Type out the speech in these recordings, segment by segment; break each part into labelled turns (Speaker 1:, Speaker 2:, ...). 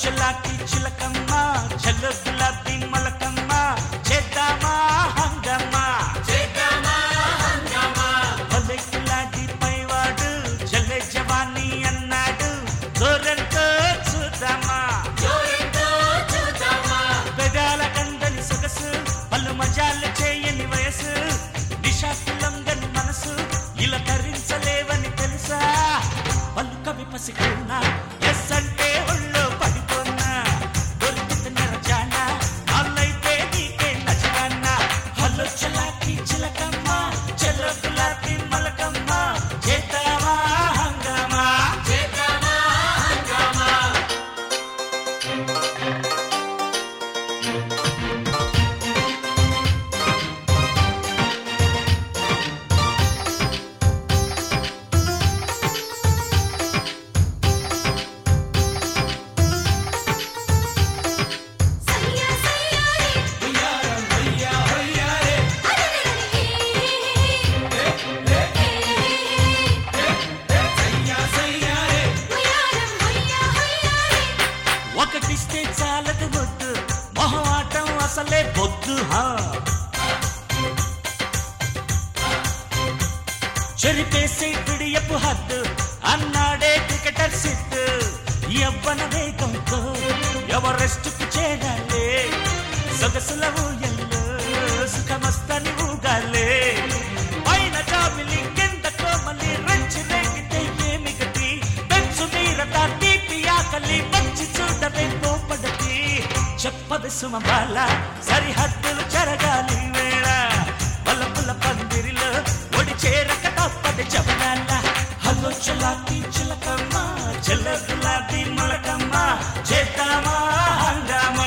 Speaker 1: చలాకి చిలకమ్మ చల్ల గులాబీ మలకమ్మ చేద్దామా హంగమ్మా భలే కిలాడి పైవాడు చల్లే జవాని అన్నాడు దూరంతో చూద్దామా పెదాల కందని సొగసు పలు మజాలు చేయని వయసు నిషాకులంగని మనసు ఇలా తరించలేవని తెలుసా పలు కవి పసికున్నా ఎస్ అంటే ఒళ్ళో పడిపోన్నా దొరికితే నిరజానా అల్లైతే నీకే నచ్చగానా హలో చలాకి చిలకమ్మ చెల్ల గులాబీ మలకమ్మ చేద్దామా హంగామా
Speaker 2: సయ్యా సయ్యా రే
Speaker 1: ఒకటిస్తే చాలదు వద్దు మొహమాటం అసలే బొద్దు హా చెరిపేసే పిడియపు హద్దు అన్నాడే క్రికెటర్ సిద్ధు యవ్వన వేగంతో ఎవరెస్టుకు చేరాలే సొగసుల ఊయల్లో సుఖమస్తని ఊగాలే పైన జాబిలి కింద కోమలి రంచి రేగితే ఏమి గతి పెంచు మీరట తీపి ఆకలి వచ్చి చూడవే కోపడతి చెప్పదు సుమ బాల సరిహద్దులు చెరగాలి వేళ బలపుల పందిరిలో ఒడి చేరక తప్పది చెప్పడాల హలో చలాకి చిలకమ్మ చెల్ల గులాబీ మొలకమ్మ చేద్దామా హంగామా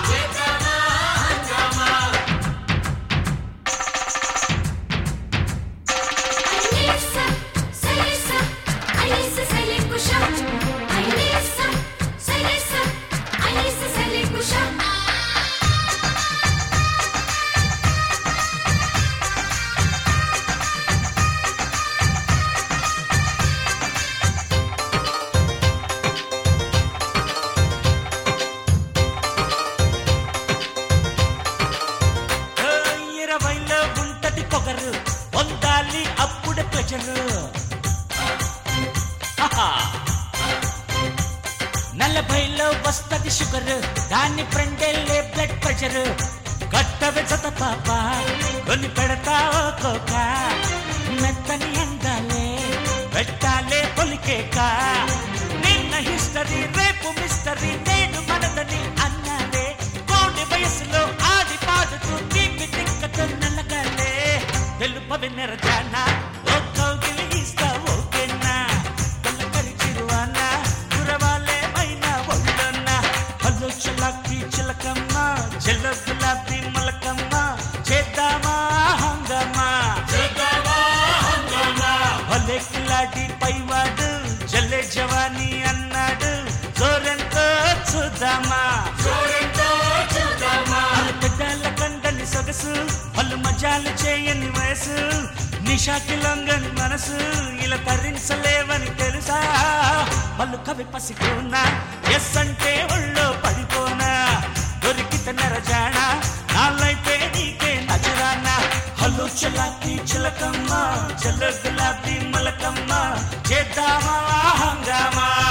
Speaker 2: ఐలేసా సైలేసా ఐలేసా సైలే కుషా ఐలేసా సైలేసా ఐలేసా సైలే కుషా
Speaker 1: ఓ, ఇరవైలో ఉంటది పొగరు పొందాలి అప్పుడే ప్రెషరు ఆహా. నలభైలో వస్తది షుగర్ దాన్ని ఫ్రెండెళ్ళే బ్లడ్ ప్రెషర్ కట్టవే చత పాప కొని పెడతావో కోక మెత్తని అందాలే పెట్టాలే పొలికేక నిన్న హిస్టరీ రేపు మిస్టరీ నేను మనదని అన్నాడే కోడి వయసులో ఆడి పాడుతూ తీపి తిక్కతో నల్లగాలే తెలుపవి నెరజానా ఓ కౌగిలి ఇస్తా ఓకేనా తెల్లకరి చిరువాన కురవాలే మైనా ఒళ్ళొన్న హలో చలాకి చిలకమ్మ చెల్ల గులాబీ మలకమ్మ చేద్దామా హంగమా భలే కిలాడి పైవాడు జల్లే జవాని అన్నాడు జోరెంతో చూద్దామా వాళ్ళ పెద్దాల కండని సొగసు వాళ్ళు మజాలు చేయని వయసు నిషాకి లొంగని మనసు ఇలా తరించలేవని తెలుసా వాళ్ళు కవి పసికున్నా ఎస్ అంటే ఒళ్ళో పడిపోనా దొరికితే నెరజానా నాలైతే నీకే నజరానా హలో చలాకి చిలకమ్మ చల్ల గులాబీ మలకమ్మ చేద్దామా హంగామా